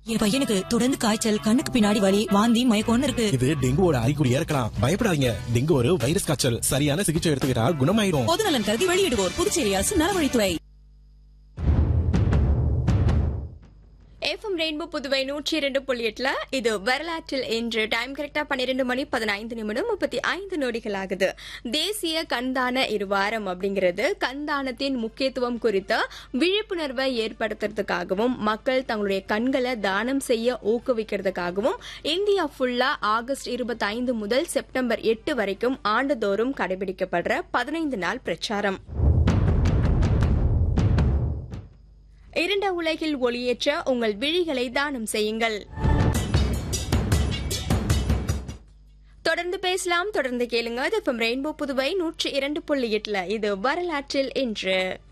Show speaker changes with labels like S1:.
S1: என் பையனுக்கு தொடர்ந்து காய்ச்சல் கண்ணுக்கு பின்னாடி வலி வாந்தி மயக்கம்னு இருக்கு
S2: இது டெங்குவோட அறிகுறியா இருக்கலாம் பயப்படாதீங்க டெங்கு ஒரு வைரஸ் காய்ச்சல் சரியான சிகிச்சை எடுத்துக்கிட்டா குணமாயிரும்
S1: பொதுநலன் கருதி வெளியிடுவோர் புதுச்சேரி அரசு நலவழித்துறை
S3: எஃப்எம் ரெயின்போ புதுவை நூற்றி இரண்டு புள்ளி எட்டுல இது வரலாற்றில் இன்று டைம் கரெக்டா பன்னிரெண்டு மணி பதினைந்து நிமிடம் முப்பத்தி ஐந்து நொடிகள் ஆகுது தேசிய கண்தான இருவாரம் அப்படிங்கிறது கண்தானத்தின் முக்கியத்துவம் குறித்த விழிப்புணர்வை ஏற்படுத்துறதுக்காகவும் மக்கள் தங்களுடைய கண்களை தானம் செய்ய ஊக்குவிக்கிறதுக்காகவும் இந்தியா ஃபுல்லா ஆகஸ்ட் இருபத்தி ஐந்து முதல் செப்டம்பர் எட்டு வரைக்கும் ஆண்டுதோறும் கடைபிடிக்கப்படுற பதினைந்து நாள் பிரச்சாரம் இருண்ட உலகில் ஒளியேற்ற உங்கள் விழிகளை தானம் செய்யுங்கள் தொடர்ந்து பேசலாம் தொடர்ந்து கேளுங்க இது ரெயின்போ புதுவை நூற்றி இரண்டு புள்ளி எட்டுல இது வரலாற்றில் இன்று